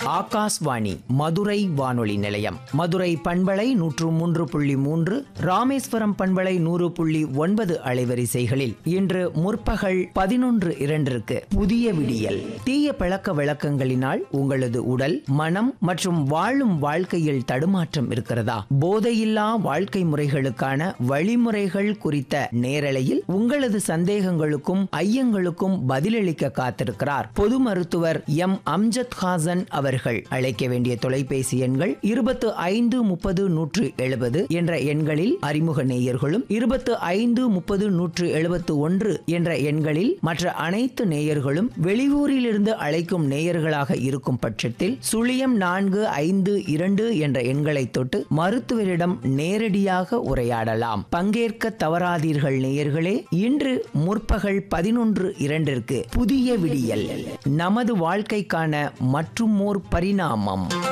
ஆகாஷ்வாணி மதுரை வானொலி நிலையம் மதுரை பண்பலை நூற்று மூன்று புள்ளி மூன்று ராமேஸ்வரம் பண்பலை நூறு புள்ளி ஒன்பது அலைவரிசைகளில் இன்று முற்பகல் பதினொன்று இரண்டிற்கு புதிய விடியல் தீய பழக்க வழக்கங்களினால் உங்களது உடல் மனம் மற்றும் வாழும் வாழ்க்கையில் தடுமாற்றம் இருக்கிறதா போதையில்லா வாழ்க்கை முறைகளுக்கான வழிமுறைகள் குறித்த நேரலையில் உங்களது சந்தேகங்களுக்கும் ஐயங்களுக்கும் பதிலளிக்க காத்திருக்கிறார் பொது மருத்துவர் எம் அம்ஜத் ஹாசன் அவர்கள் அழைக்க வேண்டிய தொலைபேசி எண்கள் இருபத்து ஐந்து முப்பது நூற்று எழுபது என்ற எண்களில் அறிமுக நேயர்களும் இருபத்து ஐந்து முப்பது நூற்று எழுபத்து ஒன்று என்ற எண்களில் மற்ற அனைத்து நேயர்களும் வெளியூரிலிருந்து அழைக்கும் நேயர்களாக இருக்கும் பட்சத்தில் சுழியம் நான்கு ஐந்து இரண்டு என்ற எண்களை தொட்டு மருத்துவரிடம் நேரடியாக உரையாடலாம் பங்கேற்க தவறாதீர்கள் நேயர்களே இன்று முற்பகல் பதினொன்று இரண்டிற்கு புதிய விடியல் நமது வாழ்க்கைக்கான மற்றும் ஓர் பரிணாமம்